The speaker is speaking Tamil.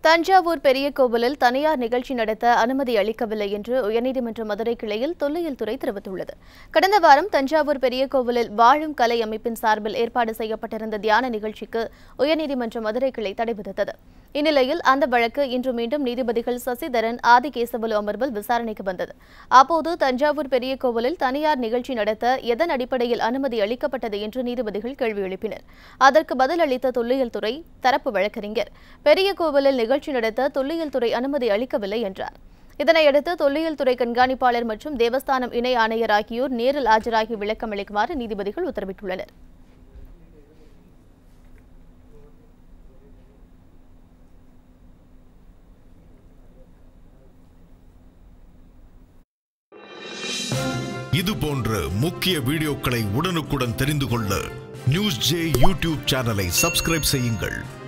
தஞ்சாவூர் பெரிய கோவிலில் தனியார் நிகழ்ச்சி நடத்த அனுமதி அளிக்கவில்லை என்று உயர்நீதிமன்ற மதுரை கிளையில் தொல்லியல் துறை தெரிவித்துள்ளது கடந்த வாரம் தஞ்சாவூர் பெரிய கோவிலில் வாழும் கலை அமைப்பின் சார்பில் ஏற்பாடு செய்யப்பட்டிருந்த தியான நிகழ்ச்சிக்கு உயர்நீதிமன்ற மதுரை கிளை தடை விதித்தது இந்நிலையில் அந்த வழக்கு இன்று மீண்டும் நீதிபதிகள் சசிதரன் ஆதிகேசவலு அமர்வில் விசாரணைக்கு வந்தது அப்போது தஞ்சாவூர் பெரிய கோவிலில் தனியார் நிகழ்ச்சி நடத்த எதன் அடிப்படையில் அனுமதி அளிக்கப்பட்டது என்று நீதிபதிகள் கேள்வி எழுப்பினர் அதற்கு பதில் அளித்த தொல்லியல் துறை தரப்பு வழக்கறிஞர் பெரிய கோவிலில் நிகழ்ச்சி நடத்த தொல்லியல் துறை அனுமதி அளிக்கவில்லை என்றார் இதனையடுத்து தொல்லியல் துறை கண்காணிப்பாளர் மற்றும் தேவஸ்தானம் இணை ஆணையர் ஆகியோர் நேரில் ஆஜராகி விளக்கம் அளிக்குமாறு நீதிபதிகள் உத்தரவிட்டுள்ளனர் இது போன்ற முக்கிய வீடியோக்களை உடனுக்குடன் தெரிந்து கொள்ள நியூஸ் ஜே யூடியூப் சேனலை சப்ஸ்கிரைப் செய்யுங்கள்